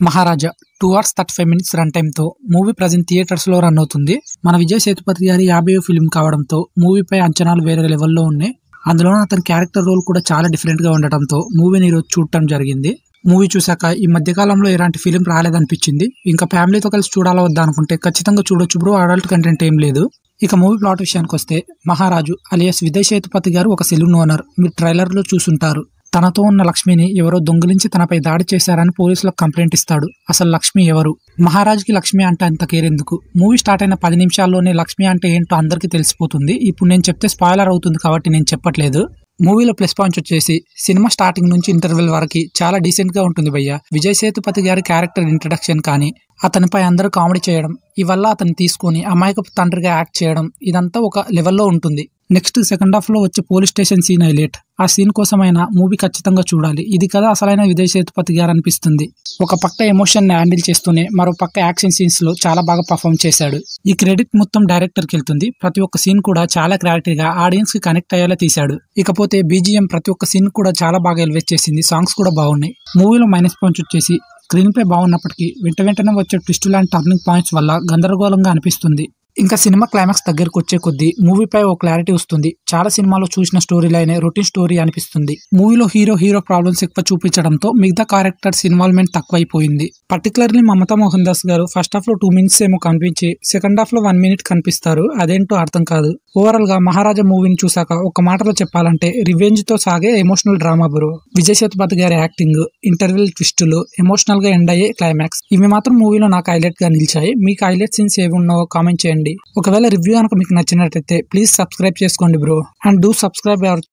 మహారాజా two hours thirty five minutes run టైంతో movie present theatres లో run అవుతుంది మన విజయ్ సేతుపతి గారి యాభై ఫిల్మ్ కావడంతో మూవీపై అంచనాలు వేరే లెవెల్లో ఉన్నాయి అందులో అతని క్యారెక్టర్ రోల్ కూడా చాలా డిఫరెంట్ గా ఉండటంతో మూవీని ఈరోజు చూడటం జరిగింది మూవీ చూశాక ఈ మధ్య కాలంలో ఎలాంటి ఫిలిం రాలేదనిపించింది ఇంకా ఫ్యామిలీతో కలిసి చూడాలా వద్దా అనుకుంటే ఖచ్చితంగా చూడొచ్చు బ్రో అడల్ట్ కంటెంట్ ఏం లేదు ఇక మూవీ ప్లాట్ విషయానికి వస్తే మహారాజు అలియాస్ విజయ్ సేతుపతి గారు ఒక సెలూన్ ఓనర్ మీరు ట్రైలర్ లో చూసుంటారు తనతో ఉన్న లక్ష్మిని ఎవరో దొంగిలించి తనపై దాడి చేశారని పోలీసులకు కంప్లైంట్ ఇస్తాడు అసలు లక్ష్మి ఎవరు మహారాజుకి లక్ష్మి అంటే అంత కేర్ ఎందుకు మూవీ స్టార్ట్ అయిన పది నిమిషాల్లోనే లక్ష్మి అంటే ఏంటో అందరికీ తెలిసిపోతుంది ఇప్పుడు నేను చెప్తే స్పాయిలర్ అవుతుంది కాబట్టి నేను చెప్పట్లేదు మూవీలో ప్లస్ పాయింట్స్ వచ్చేసి సినిమా స్టార్టింగ్ నుంచి ఇంటర్వెల్ వరకు చాలా డీసెంట్ గా ఉంటుంది భయ్య విజయ్ సేతుపతి గారి క్యారెక్టర్ ఇంట్రడక్షన్ కానీ అతనిపై అందరూ కామెడీ చేయడం ఇవల్ల అతన్ని తీసుకొని అమాయకపు తండ్రిగా యాక్ట్ చేయడం ఇదంతా ఒక లెవెల్లో ఉంటుంది నెక్స్ట్ సెకండ్ హాఫ్ లో వచ్చే పోలీస్ స్టేషన్ సీన్ హైలైట్ ఆ సీన్ కోసమైనా మూవీ ఖచ్చితంగా చూడాలి ఇది కదా అసలైన విజయ్ సేతుపతి గారు అనిపిస్తుంది ఒక పక్క ఎమోషన్ హ్యాండిల్ చేస్తూనే మరో పక్క యాక్షన్ సీన్స్ లో చాలా బాగా పర్ఫామ్ చేశాడు ఈ క్రెడిట్ మొత్తం డైరెక్టర్ కి వెళ్తుంది ప్రతి ఒక్క సీన్ కూడా చాలా క్లారిటీగా ఆడియన్స్ కి కనెక్ట్ అయ్యేలా తీశాడు ఇకపోతే బీజిఎం ప్రతి ఒక్క సీన్ కూడా చాలా బాగా ఎలివేట్ చేసింది సాంగ్స్ కూడా బాగున్నాయి మూవీలో మైనస్ పాయింట్స్ వచ్చేసి స్క్రీన్ ప్లే బాగున్నప్పటికీ వెంట వెంటనే వచ్చే ట్విస్ట్ లాంటి టర్నింగ్ పాయింట్స్ వల్ల గందరగోళంగా అనిపిస్తుంది ఇంకా సినిమా క్లైమాక్స్ దగ్గరకు వచ్చే కొద్దీ మూవీపై ఓ క్లారిటీ వస్తుంది చాలా సినిమాలో చూసిన స్టోరీ లైనే రొటీన్ స్టోరీ అనిపిస్తుంది మూవీలో హీరో హీరో ప్రాబ్లమ్స్ ఎక్కువ చూపించడంతో మిగతా క్యారెక్టర్స్ ఇన్వాల్వ్మెంట్ తక్కువైపోయింది particularly Mamta Mohan Das garu first half లో టూ మినిట్స్ ఏమో కనిపించి సెకండ్ హాఫ్ లో వన్ మినిట్ కనిపిస్తారు అదేంటో అర్థం కాదు ఓవరాల్ గా మహారాజా మూవీని చూసాక ఒక మాటలో చెప్పాలంటే రివెంజ్ తో సాగే emotional drama bro Vijay Sethupathi గారి యాక్టింగ్ ఇంటర్వెల్ ట్విస్టులు ఎమోషనల్ గా ఎండ్ అయ్యే క్లైమాక్స్ ఇవి మాత్రం మూవీలో నాకు హైలైట్ గా నిలిచాయి మీకు హైలైట్ సీన్స్ ఏవి ఉన్నావో కామెంట్ చేయండి ఒకవేళ రివ్యూ కనుక మీకు నచ్చినట్టయితే ప్లీజ్ సబ్స్క్రైబ్ చేసుకోండి bro and do subscribe hour